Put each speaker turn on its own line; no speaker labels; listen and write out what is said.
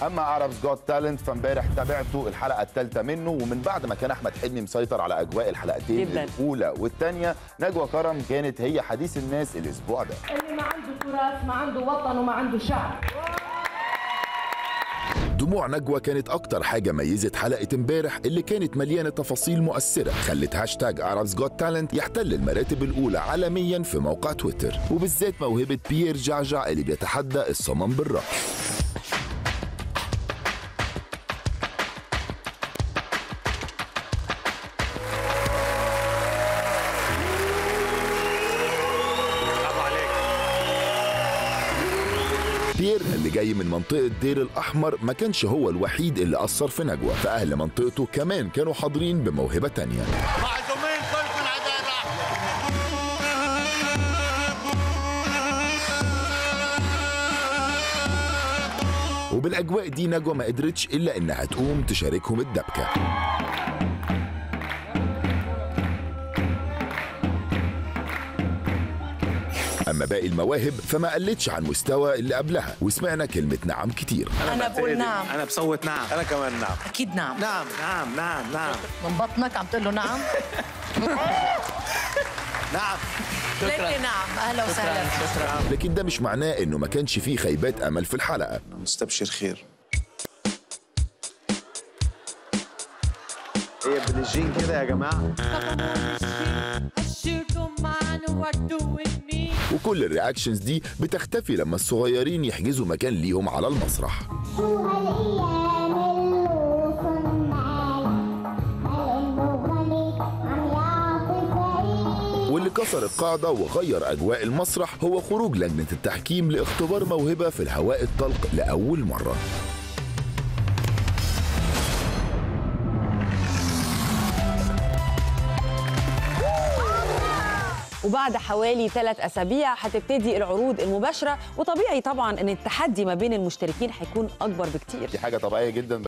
اما عرب's جوت تالنت فامبارح تابعته الحلقه الثالثه منه ومن بعد ما كان احمد حلمي مسيطر على اجواء الحلقتين
جداً.
الاولى والثانيه نجوى كرم كانت هي حديث الناس الاسبوع ده
اللي ما عنده تراث ما عنده وطن وما عنده شعب
دموع نجوى كانت أكتر حاجة ميزت حلقة امبارح اللي كانت مليانة تفاصيل مؤثرة خلت هاشتاج Arabs Got Talent يحتل المراتب الأولى عالميا في موقع تويتر وبالذات موهبة بيير جعجع اللي بيتحدى الصمم بالرقص بيير اللي جاي من منطقة دير الأحمر ما كانش هو الوحيد اللي أثر في نجوى فأهل منطقته كمان كانوا حاضرين بموهبة تانية
معزومين كلكم عداء الرحمة
وبالأجواء دي نجوى ما قدرتش إلا إنها تقوم تشاركهم الدبكة أما باقي المواهب فما قلتش عن مستوى اللي قبلها وسمعنا كلمة نعم كتير
انا بقول نعم
انا بصوت نعم
انا كمان نعم
اكيد نعم
نعم نعم نعم نعم
من بطنك عم تقول له نعم
نعم
ليلي نعم اهلا وسهلا
لكن ده مش معناه إنه ما كانش فيه خيبات أمل في الحلقة
مستبشر خير
هي بالجين كده يا جماعه
وكل الرياكشنز دي بتختفي لما الصغيرين يحجزوا مكان ليهم على المسرح
شو هالايام اللي وصلنا معانا قال انه غني عم يعطي فقير
واللي كسر القاعدة وغير أجواء المسرح هو خروج لجنة التحكيم لاختبار موهبة في الهواء الطلق لأول مرة
وبعد حوالي ثلاث اسابيع هتبتدي العروض المباشره وطبيعي طبعا ان التحدي ما بين المشتركين هيكون اكبر بكتير
دي حاجه طبيعيه جدا